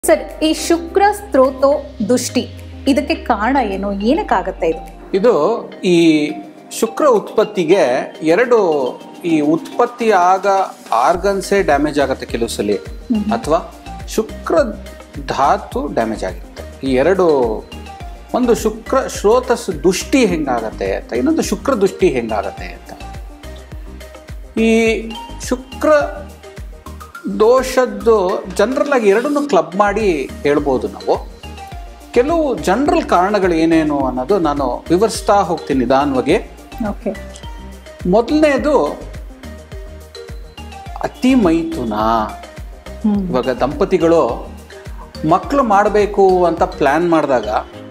Sir ಈ ಶುಕ್ರ ಸ್ತ್ರೋತೋ ದುಷ್ಟಿ ಇದಕ್ಕೆ ಕಾರಣ ಏನು ಏನಕ್ಕಾಗತ್ತೆ ಇದು ಇದು ಈ ಶುಕ್ರ ಉತ್ಪತ್ತಿಗೆ ಎರಡು ಈ ಉತ್ಪತ್ತಿ ಆಗ ಆರ್ಗನ್ಸೇ ಡ್ಯಾಮೇಜ್ ಆಗುತ್ತೆ ಕೆಲವು ಸಲ ಅಥವಾ ಶುಕ್ರ ಧಾತು ಡ್ಯಾಮೇಜ್ ಆಗಿರುತ್ತೆ ಈ ಎರಡು ಒಂದು ಶುಕ್ರ ಶ್ರೋತಸ್ ದುಷ್ಟಿ ಹೆಂಗಾಗತ್ತೆ ಅಂತ ಇನ್ನೊಂದು ಶುಕ್ರ ದುಷ್ಟಿ ಹೆಂಗಾಗತ್ತೆ ಅಂತ ಈ ಶುಕ್ರ ದೋಷದ್ದು ಜನರಲ್ ಆಗಿ ಎರಡನ್ನೂ ಕ್ಲಬ್ ಮಾಡಿ ಹೇಳ್ಬೋದು ನಾವು ಕೆಲವು ಜನರಲ್ ಕಾರಣಗಳು ಏನೇನು ಅನ್ನೋದು ನಾನು ವಿವರಿಸ್ತಾ ಹೋಗ್ತೀನಿ ನಿಧಾನವಾಗಿ ಓಕೆ ಮೊದಲನೇದು ಅತಿ ಮೈಥುನ ಇವಾಗ ದಂಪತಿಗಳು ಮಕ್ಕಳು ಮಾಡಬೇಕು ಅಂತ ಪ್ಲ್ಯಾನ್ ಮಾಡಿದಾಗ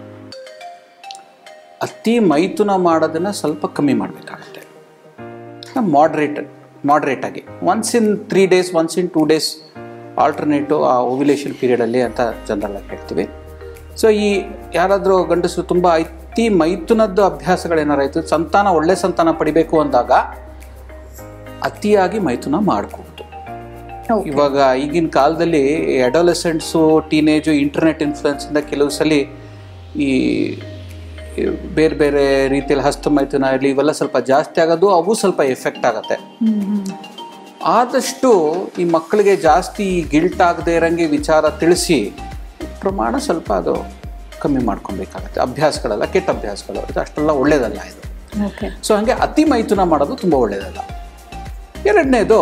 ಅತಿ ಮೈಥುನ ಮಾಡೋದನ್ನ ಸ್ವಲ್ಪ ಕಮ್ಮಿ ಮಾಡಬೇಕಾಗತ್ತೆ ಮಾಡ್ರೇಟ್ ಮಾಡ್ರೇಟ್ ಆಗಿ once in three days once in two days alternate ಆ ಓವ್ಯುಲೇಷನ್ ಪೀರಿಯಡಲ್ಲಿ ಅಂತ ಜನರಲ್ ಆಗಿ ಹೇಳ್ತೀವಿ ಸೊ ಈ ಯಾರಾದರೂ ಗಂಡಸರು ತುಂಬ ಅತಿ ಮೈಥುನದ್ದು ಅಭ್ಯಾಸಗಳೇನಾರು ಆಯಿತು ಸಂತಾನ ಒಳ್ಳೆ ಸಂತಾನ ಪಡಿಬೇಕು ಅಂದಾಗ ಅತಿಯಾಗಿ ಮೈಥುನ ಮಾಡ್ಕೋಬೋದು ಇವಾಗ ಈಗಿನ ಕಾಲದಲ್ಲಿ ಅಡೋಲೆಸೆಂಟ್ಸು ಟೀನೇಜು ಇಂಟರ್ನೆಟ್ ಇನ್ಫ್ಲುಯೆನ್ಸಿಂದ ಕೆಲವು ಸಲ ಈ ಈ ಬೇರೆ ಬೇರೆ ರೀತಿಯಲ್ಲಿ ಹಸ್ತ ಮೈಥುನ ಇರಲಿ ಇವೆಲ್ಲ ಸ್ವಲ್ಪ ಜಾಸ್ತಿ ಆಗೋದು ಅವು ಸ್ವಲ್ಪ ಎಫೆಕ್ಟ್ ಆಗುತ್ತೆ ಆದಷ್ಟು ಈ ಮಕ್ಕಳಿಗೆ ಜಾಸ್ತಿ ಗಿಲ್ಟ್ ಆಗದೆ ಇರಂಗೆ ವಿಚಾರ ತಿಳಿಸಿ ಪ್ರಮಾಣ ಸ್ವಲ್ಪ ಅದು ಕಮ್ಮಿ ಮಾಡ್ಕೊಬೇಕಾಗತ್ತೆ ಅಭ್ಯಾಸಗಳೆಲ್ಲ ಕೆಟ್ಟ ಅಭ್ಯಾಸಗಳು ಇದು ಅಷ್ಟೆಲ್ಲ ಒಳ್ಳೇದಲ್ಲ ಇದು ಓಕೆ ಸೊ ಹಾಗೆ ಅತಿ ಮೈಥುನ ಮಾಡೋದು ತುಂಬ ಒಳ್ಳೆಯದಲ್ಲ ಎರಡನೇದು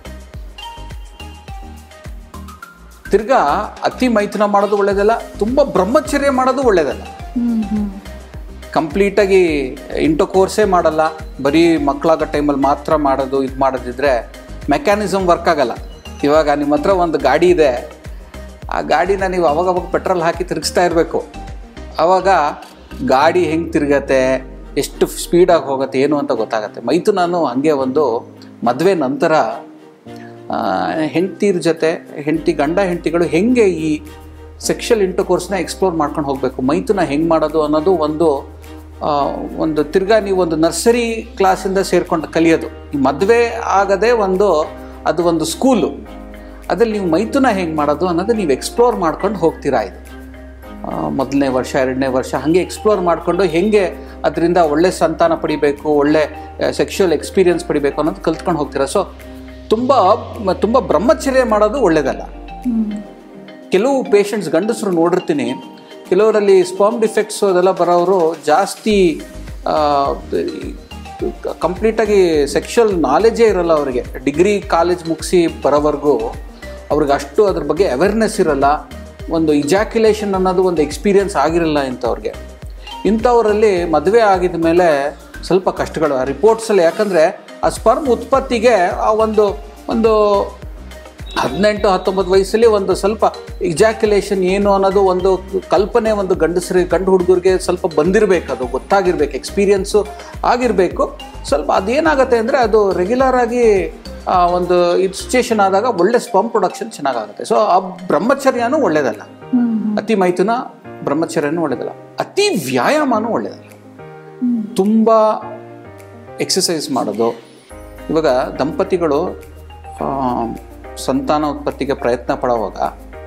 ತಿರ್ಗಾ ಅತಿ ಮೈಥುನ ಮಾಡೋದು ಒಳ್ಳೇದಲ್ಲ ತುಂಬ ಬ್ರಹ್ಮಚರ್ಯ ಮಾಡೋದು ಒಳ್ಳೇದಲ್ಲ ಕಂಪ್ಲೀಟಾಗಿ ಇಂಟು ಕೋರ್ಸೇ ಮಾಡಲ್ಲ ಬರೀ ಮಕ್ಕಳಾಗೋ ಟೈಮಲ್ಲಿ ಮಾತ್ರ ಮಾಡೋದು ಇದು ಮಾಡೋದಿದ್ರೆ ಮೆಕ್ಯಾನಿಸಮ್ ವರ್ಕ್ ಆಗಲ್ಲ ಇವಾಗ ನಿಮ್ಮ ಹತ್ರ ಒಂದು ಗಾಡಿ ಇದೆ ಆ ಗಾಡಿನ ನೀವು ಅವಾಗವಾಗ ಪೆಟ್ರೋಲ್ ಹಾಕಿ ತಿರುಗಿಸ್ತಾ ಇರಬೇಕು ಆವಾಗ ಗಾಡಿ ಹೆಂಗೆ ತಿರುಗತ್ತೆ ಎಷ್ಟು ಸ್ಪೀಡಾಗಿ ಹೋಗುತ್ತೆ ಏನು ಅಂತ ಗೊತ್ತಾಗತ್ತೆ ಮೈಥುನನು ಹಾಗೆ ಒಂದು ಮದುವೆ ನಂತರ ಹೆಂಡ್ತಿರ ಜೊತೆ ಹೆಂಡತಿ ಗಂಡ ಹೆಂಡತಿಗಳು ಹೆಂಗೆ ಈ ಸೆಕ್ಷುವಲ್ ಇಂಟರ್ಕೋರ್ಸ್ನ ಎಕ್ಸ್ಪ್ಲೋರ್ ಮಾಡ್ಕೊಂಡು ಹೋಗಬೇಕು ಮೈಥುನ ಹೆಂಗೆ ಮಾಡೋದು ಅನ್ನೋದು ಒಂದು ಆ, ಒಂದು ತಿರ್ಗಾ ನೀವು ಒಂದು ನರ್ಸರಿ ಕ್ಲಾಸಿಂದ ಸೇರ್ಕೊಂಡು ಕಲಿಯೋದು ಈ ಮದುವೆ ಆಗದೆ ಒಂದು ಅದು ಒಂದು ಸ್ಕೂಲು ಅದ್ರಲ್ಲಿ ನೀವು ಮೈಥುನ ಹೆಂಗೆ ಮಾಡೋದು ಅನ್ನೋದು ನೀವು ಎಕ್ಸ್ಪ್ಲೋರ್ ಮಾಡ್ಕೊಂಡು ಹೋಗ್ತೀರಾ ಇದು ಆ, ಮೊದಲನೇ ವರ್ಷ ಎರಡನೇ ವರ್ಷ ಹಾಗೆ ಎಕ್ಸ್ಪ್ಲೋರ್ ಮಾಡಿಕೊಂಡು ಹೆಂಗೆ ಅದರಿಂದ ಒಳ್ಳೆ ಸಂತಾನ ಪಡಿಬೇಕು ಒಳ್ಳೆ ಸೆಕ್ಷುವಲ್ ಎಕ್ಸ್ಪೀರಿಯನ್ಸ್ ಪಡಿಬೇಕು ಅನ್ನೋದು ಕಲ್ತ್ಕೊಂಡು ಹೋಗ್ತೀರಾ ಸೊ ತುಂಬ ಮ- ತುಂಬ ಬ್ರಹ್ಮಚರ್ಯ ಮಾಡೋದು ಒಳ್ಳೇದಲ್ಲ ಕೆಲವು ಪೇಷಂಟ್ಸ್ ಗಂಡಸರು ನೋಡಿರ್ತೀನಿ ಕೆಲವರಲ್ಲಿ ಸ್ಪಾಮ್ ಡಿಫೆಕ್ಟ್ಸ್ ಅದೆಲ್ಲ ಬರೋರು ಜಾಸ್ತಿ ಕಂಪ್ಲೀಟಾಗಿ ಸೆಕ್ಷುವಲ್ ನಾಲೆಜೇ ಇರಲ್ಲ ಅವರಿಗೆ ಡಿಗ್ರಿ ಕಾಲೇಜ್ ಮುಗಿಸಿ ಬರೋವರೆಗೂ ಅವ್ರಿಗೆ ಅಷ್ಟು ಅದ್ರ ಬಗ್ಗೆ ಅವೇರ್ನೆಸ್ ಇರಲ್ಲ ಒಂದು ಇಜಾಕ್ಯುಲೇಷನ್ ಅನ್ನೋದು ಒಂದು ಎಕ್ಸ್ಪೀರಿಯನ್ಸ್ ಆಗಿರಲ್ಲ ಇಂಥವ್ರಿಗೆ ಇಂಥವರಲ್ಲಿ ಮದುವೆ ಆಗಿದ ಮೇಲೆ ಸ್ವಲ್ಪ ಕಷ್ಟಗಳು ಆ ರಿಪೋರ್ಟ್ಸಲ್ಲಿ ಯಾಕಂದರೆ ಆ ಸ್ಪರ್ಮ್ ಉತ್ಪತ್ತಿಗೆ ಆ ಒಂದು ಒಂದು ಹದಿನೆಂಟು ಹತ್ತೊಂಬತ್ತು ವಯಸ್ಸಲ್ಲಿ ಒಂದು ಸ್ವಲ್ಪ ಇಜಾಕ್ಯುಲೇಷನ್ ಏನು ಅನ್ನೋದು ಒಂದು ಕಲ್ಪನೆ ಒಂದು ಗಂಡಸರಿಗೆ ಗಂಡು ಹುಡುಗರಿಗೆ ಸ್ವಲ್ಪ ಬಂದಿರಬೇಕು ಅದು ಗೊತ್ತಾಗಿರ್ಬೇಕು ಎಕ್ಸ್ಪೀರಿಯನ್ಸು ಆಗಿರಬೇಕು ಸ್ವಲ್ಪ ಅದೇನಾಗುತ್ತೆ ಅಂದರೆ ಅದು ರೆಗ್ಯುಲರ್ ಆಗಿ ಆ, ಒಂದು ಇದು ಸಿಚುಯೇಷನ್ ಆದಾಗ ಒಳ್ಳೆ ಸ್ಪಮ್ ಪ್ರೊಡಕ್ಷನ್ ಚೆನ್ನಾಗಾಗುತ್ತೆ ಸೊ ಆ ಬ್ರಹ್ಮಚರ್ಯನೂ ಒಳ್ಳೇದಲ್ಲ ಅತಿ ಮೈಥುನ ಬ್ರಹ್ಮಚರ್ಯನೂ ಒಳ್ಳೇದಲ್ಲ ಅತಿ ವ್ಯಾಯಾಮನೂ ಒಳ್ಳೇದಲ್ಲ ತುಂಬ ಎಕ್ಸಸೈಸ್ ಮಾಡೋದು ಇವಾಗ ದಂಪತಿಗಳು ಆ, ಸಂತಾನ ಉತ್ಪತ್ತಿಗೆ ಪ್ರಯತ್ನ ಪಡುವಾಗ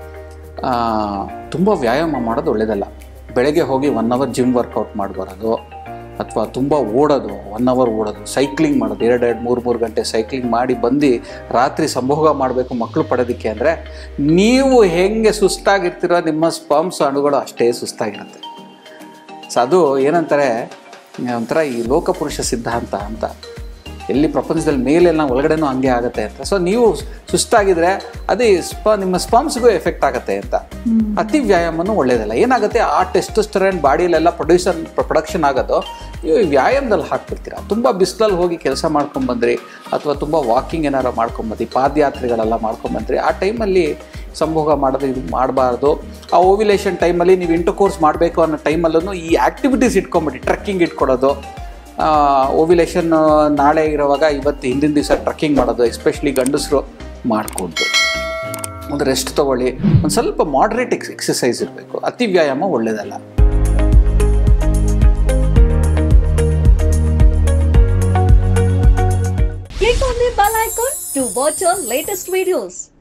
ತುಂಬ ವ್ಯಾಯಾಮ ಮಾಡೋದು ಒಳ್ಳೆಯದಲ್ಲ ಬೆಳಗ್ಗೆ ಹೋಗಿ ಒನ್ ಅವರ್ ಜಿಮ್ ವರ್ಕೌಟ್ ಮಾಡಿಬರೋದು ಅಥವಾ ತುಂಬ ಓಡೋದು ಒನ್ ಅವರ್ ಓಡೋದು ಸೈಕ್ಲಿಂಗ್ ಮಾಡೋದು ಎರಡು ಎರಡು ಮೂರು ಮೂರು ಗಂಟೆ ಸೈಕ್ಲಿಂಗ್ ಮಾಡಿ ಬಂದು ರಾತ್ರಿ ಸಂಭೋಗ ಮಾಡಬೇಕು ಮಕ್ಕಳು ಪಡೋದಕ್ಕೆ ಅಂದರೆ ನೀವು ಹೆಂಗೆ ಸುಸ್ತಾಗಿರ್ತೀರೋ ನಿಮ್ಮ ಸ್ಪಮ್ಸ್ ಅಣುಗಳು ಅಷ್ಟೇ ಸುಸ್ತಾಗಿರುತ್ತೆ ಸೊ ಅದು ಏನಂತಾರೆ ಒಂಥರ ಈ ಲೋಕಪುರುಷ ಸಿದ್ಧಾಂತ ಅಂತ ಎಲ್ಲಿ ಪ್ರಪಂಚದಲ್ಲಿ ಮೇಲೆಲ್ಲ ಒಳಗಡೆನೂ ಹಂಗೆ ಆಗುತ್ತೆ ಅಂತ ಸೊ ನೀವು ಸುಸ್ತಾಗಿದ್ರೆ ಅದೇ ಸ್ಪ ನಿಮ್ಮ ಸ್ಪಮ್ಸ್ಗೂ ಎಫೆಕ್ಟ್ ಆಗುತ್ತೆ ಅಂತ ಅತಿ ವ್ಯಾಯಾಮನೂ ಒಳ್ಳೇದಲ್ಲ ಏನಾಗುತ್ತೆ ಆ ಟೆಸ್ಟೋಸ್ಟೆರಾನ್ ಬಾಡಿಯಲ್ಲೆಲ್ಲ ಪ್ರೊಡ್ಯೂಸರ್ ಪ್ರೊಡಕ್ಷನ್ ಆಗೋದು ನೀವು ಈ ವ್ಯಾಯಾಮದಲ್ಲಿ ಹಾಕ್ಬಿಡ್ತೀರಾ ತುಂಬ ಬಿಸಿಲಲ್ಲಿ ಹೋಗಿ ಕೆಲಸ ಮಾಡ್ಕೊಂಬಂದ್ರಿ ಅಥವಾ ತುಂಬ ವಾಕಿಂಗ್ ಏನಾರು ಮಾಡ್ಕೊಂಬಂದ್ರಿ ಪಾದಯಾತ್ರೆಗಳೆಲ್ಲ ಮಾಡ್ಕೊಂಬಂದ್ರಿ ಆ ಟೈಮಲ್ಲಿ ಸಂಭೋಗ ಮಾಡೋದು ಇದು ಮಾಡಬಾರ್ದು ಆ ಓವ್ಯುಲೇಷನ್ ಟೈಮಲ್ಲಿ ನೀವು ಇಂಟು ಕೋರ್ಸ್ ಮಾಡಬೇಕು ಅನ್ನೋ ಟೈಮಲ್ಲೂ ಈ ಆ್ಯಕ್ಟಿವಿಟೀಸ್ ಇಟ್ಕೊಂಬಿಡಿ ಟ್ರೆಕ್ಕಿಂಗ್ ಇಟ್ಕೊಡೋದು ಓವ್ಯುಲೇಷನ್ ನಾಳೆ ಇರೋವಾಗ ಇವತ್ತು ಹಿಂದಿನ ದಿವಸ ಟ್ರೆಕ್ಕಿಂಗ್ ಮಾಡೋದು ಎಸ್ಪೆಷಲಿ ಗಂಡಸರು ಮಾಡಿಕೊಂಡು ಒಂದು ರೆಸ್ಟ್ ತೊಗೊಳ್ಳಿ ಒಂದು ಸ್ವಲ್ಪ ಮಾಡ್ರೇಟ್ ಎಕ್ಸ್ ಎಕ್ಸಸೈಸ್ ಇರಬೇಕು ಅತಿ ವ್ಯಾಯಾಮ ಒಳ್ಳೆಯದಲ್ಲ Click on the bell icon to watch our latest videos.